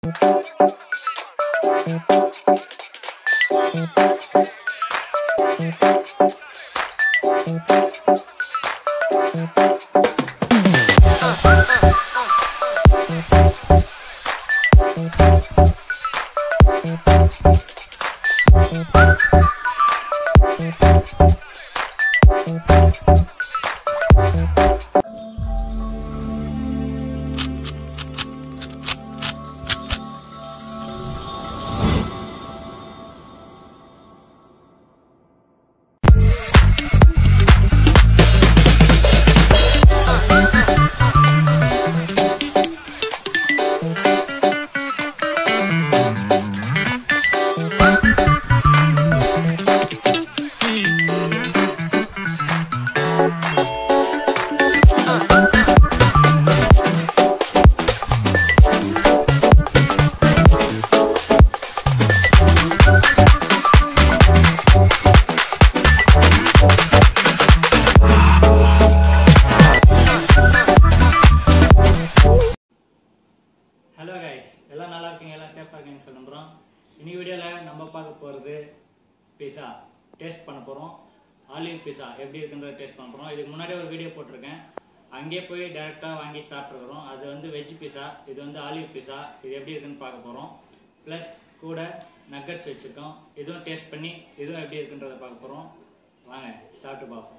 hello guys எல்லாம் நல்லா இருக்கீங்க எல்லாம் சேஃபாக இருக்கீங்கன்னு சொல்ல நம்புறோம் இன்னைக்கு வீடியோவில் நம்ம பார்க்க போகிறது பிஸா டேஸ்ட் பண்ண போகிறோம் ஆலிவ் பிஸா எப்படி இருக்குன்றத டேஸ்ட் பண்ண போகிறோம் இதுக்கு முன்னாடி ஒரு வீடியோ போட்டிருக்கேன் அங்கேயே போய் டேரெக்டாக வாங்கி சாப்பிட்ருக்குறோம் அது வந்து வெஜ் பிஸா இது வந்து ஆலிவ் பிஸா இது எப்படி இருக்குன்னு பார்க்க போகிறோம் ப்ளஸ் கூட நக்கட்ஸ் வச்சுருக்கோம் இதுவும் டேஸ்ட் பண்ணி இதுவும் எப்படி இருக்குன்றத பார்க்க போகிறோம் வாங்க சாப்பிட்டு பார்ப்போம்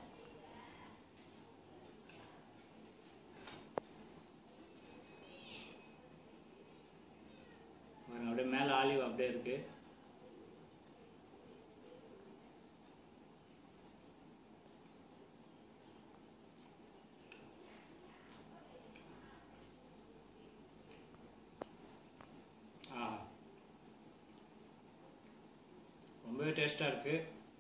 பாருங்க அப்படியே மேலே ஆலிவ் அப்படியே இருக்கு ஆ ரொம்பவே டேஸ்டாக இருக்கு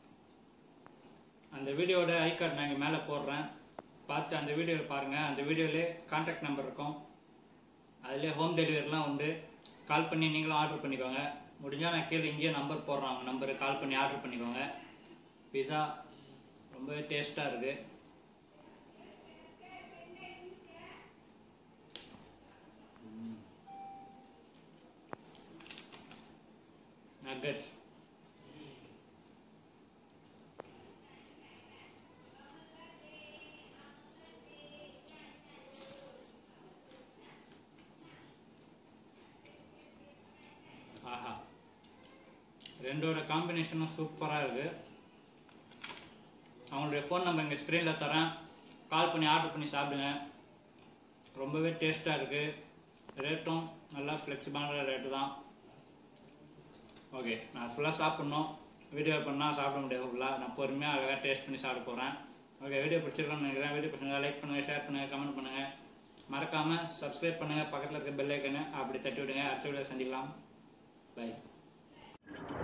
அந்த வீடியோட ஐ கார்டு நான் இங்கே மேலே போடுறேன் பார்த்து அந்த வீடியோவில் பாருங்கள் அந்த வீடியோவிலே கான்டாக்ட் நம்பர் இருக்கும் அதிலே ஹோம் டெலிவரிலாம் உண்டு கால் பண்ணி நீங்களும் ஆர்டர் பண்ணிக்கோங்க முடிஞ்சால் நான் கீழே இங்கேயே நம்பர் போடுறேன் அவங்க நம்பரு கால் பண்ணி ஆர்டர் பண்ணிக்கோங்க பிஸா ரொம்பவே டேஸ்ட்டாக இருக்குது நக்கட்ஸ் ஆஹா ரெண்டோட காம்பினேஷனும் சூப்பராக இருக்குது அவங்களுடைய ஃபோன் நம்பர் இங்கே ஸ்க்ரீனில் தரேன் கால் பண்ணி ஆர்டர் பண்ணி சாப்பிடுங்க ரொம்பவே டேஸ்ட்டாக இருக்குது ரேட்டும் நல்லா ஃப்ளெக்சிபிளான ரேட்டு தான் ஓகே நான் ஃபுல்லாக சாப்பிட்ணும் வீடியோ பண்ணால் சாப்பிட முடியாது ஃபுல்லாக நான் பொறுமையாக அழகாக டேஸ்ட் பண்ணி சாப்பிட போகிறேன் ஓகே வீடியோ பிடிச்சிருக்கோன்னு நினைக்கிறேன் வீடியோ பிடிச்சிருந்தா லைக் பண்ணுங்கள் ஷேர் பண்ணுங்கள் கமெண்ட் பண்ணுங்கள் மறக்காமல் சப்ஸ்கிரைப் பண்ணுங்கள் பக்கத்தில் இருக்க பெல் ஐக்கனை அப்படி தட்டி விடுங்க அடுத்த வீடியோ சந்திக்கலாம் பை